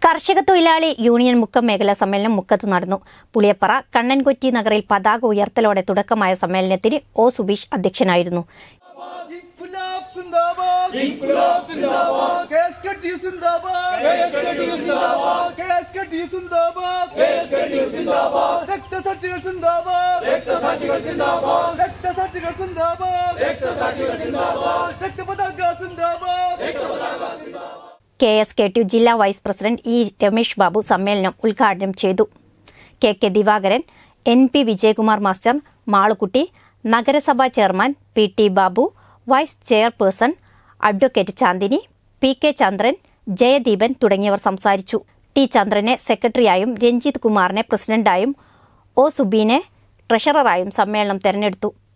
കർഷക തൊഴിലാളി യൂണിയൻ മുക്കം മേഖലാ സമ്മേളനം മുക്കത്ത് നടന്നു പുളിയപ്പറ കണ്ണൻകൊറ്റി നഗറിൽ പതാക ഉയർത്തലോടെ തുടക്കമായ സമ്മേളനത്തിന് ഒ സുബീഷ് അധ്യക്ഷനായിരുന്നു ഇൻകുലാബ് സിന്ദാബാദ് ഇൻകുലാബ് സിന്ദാബാദ് കേസ്കട്ടി സിന്ദാബാദ് കേസ്കട്ടി സിന്ദാബാദ് കേസ്കട്ടി സിന്ദാബാദ് കേസ്കട്ടി സിന്ദാബാദ് രക്തസാക്ഷികൾ സിന്ദാബാദ് രക്തസാക്ഷികൾ സിന്ദാബാദ് രക്തസാക്ഷികൾ സിന്ദാബാദ് രക്തസാക്ഷികൾ സിന്ദാബാദ് രക്തപതാക സിന്ദാബാദ് K S K T U ജില്ലാ vice president E Ramesh Babu സമ്മേളനം ഉദ്ഘാടനം ചെയ്തു K K Divakaran N P Vijayakumar master Malukutty നഗരസഭാ chairman P T Babu vice chairperson advocate Chandini P K Chandran Jayadeepan തുടങ്ങിയവർ സംസാരിച്ചു ടി ചന്ദ്രനെ സെക്രട്ടറിയായും രഞ്ജിത് കുമാറിനെ പ്രസിഡന്റായും ഒ സുബീനെ ട്രഷററായും സമ്മേളനം തെരഞ്ഞെടുത്തു